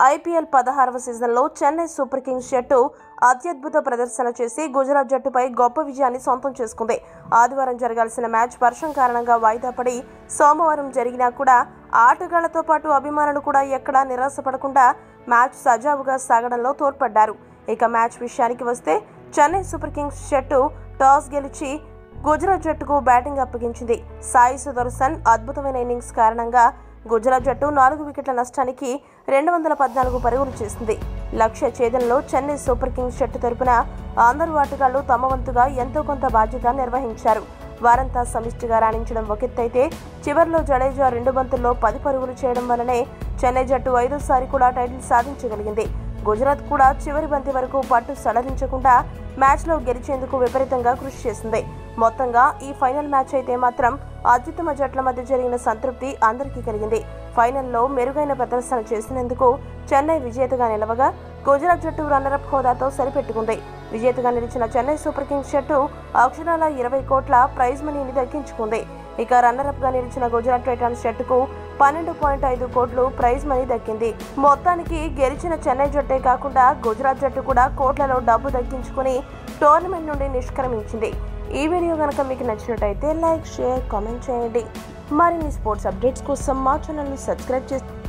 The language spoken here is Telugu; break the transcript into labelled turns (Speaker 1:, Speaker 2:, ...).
Speaker 1: ఐపీఎల్ పదహారవ సీజన్లో చెన్నై సూపర్ కింగ్స్ జట్టు అత్యద్భుత ప్రదర్శన చేసి గుజరాత్ జట్టుపై గొప్ప విజయాన్ని సొంతం చేసుకుంది ఆదివారం జరగాల్సిన మ్యాచ్ వర్షం కారణంగా వాయిదా పడి సోమవారం జరిగినా కూడా ఆటగాళ్లతో పాటు అభిమానులు కూడా ఎక్కడా నిరాశపడకుండా మ్యాచ్ సజావుగా సాగడంలో తోడ్పడ్డారు ఇక మ్యాచ్ విషయానికి వస్తే చెన్నై సూపర్ కింగ్స్ జట్టు టాస్ గెలిచి గుజరాత్ జట్టుకు బ్యాటింగ్ అప్పగించింది సాయి సుదర్శన్ అద్భుతమైన ఇన్నింగ్స్ కారణంగా గుజరాత్ జట్టు నాలుగు వికెట్ల నష్టానికి రెండు వందల పద్నాలుగు పరుగులు చేసింది లక్ష్య ఛేదనలో చెన్నై సూపర్ కింగ్స్ జట్టు తరపున అందరూ ఆటగాళ్లు తమ వంతుగా ఎంతో కొంత బాధ్యత నిర్వహించారు వారంతా సమిష్టిగా రాణించడం ఒకెత్తైతే చివరిలో జడేజా రెండు బంతుల్లో పది పరుగులు చేయడం వల్లనే చెన్నై జట్టు ఐదోసారి కూడా టైటిల్ సాధించగలిగింది గుజరాత్ కూడా చివరి బంతి వరకు పట్టు సడలించకుండా మ్యాచ్లో గెలిచేందుకు విపరీతంగా కృషి చేసింది మొత్తంగా ఈ ఫైనల్ మ్యాచ్ అయితే మాత్రం అత్యుత్తమ జట్ల మధ్య జరిగిన సంతృప్తి అందరికీ కలిగింది ఫైనల్లో మెరుగైన ప్రదర్శన చేసినందుకు చెన్నై విజేతగా నిలవగా గుజరాత్ జట్టు రన్నరప్ హోదాతో సరిపెట్టుకుంది విజేతగా నిలిచిన చెన్నై సూపర్ కింగ్స్ జట్టు అక్షరాల ఇరవై కోట్ల ప్రైజ్ మనీని దక్కించుకుంది ఇక రన్నరప్ గా నిలిచిన గుజరాత్ టైటాన్స్ జట్టుకు పన్నెండు పాయింట్ ఐదు కోట్లు ప్రైజ్ మనీ దక్కింది మొత్తానికి గెలిచిన చెన్నై జట్టే కాకుండా గుజరాత్ జట్టు కూడా కోట్లలో డబ్బు దక్కించుకుని టోర్నమెంట్ నుండి నిష్క్రమించింది ఈ వీడియో కనుక మీకు నచ్చినట్టయితే లైక్ షేర్ కామెంట్ చేయండి మరిన్ని స్పోర్ట్స్ అప్డేట్స్ కోసం మా ఛానల్ని సబ్స్క్రైబ్ చేసి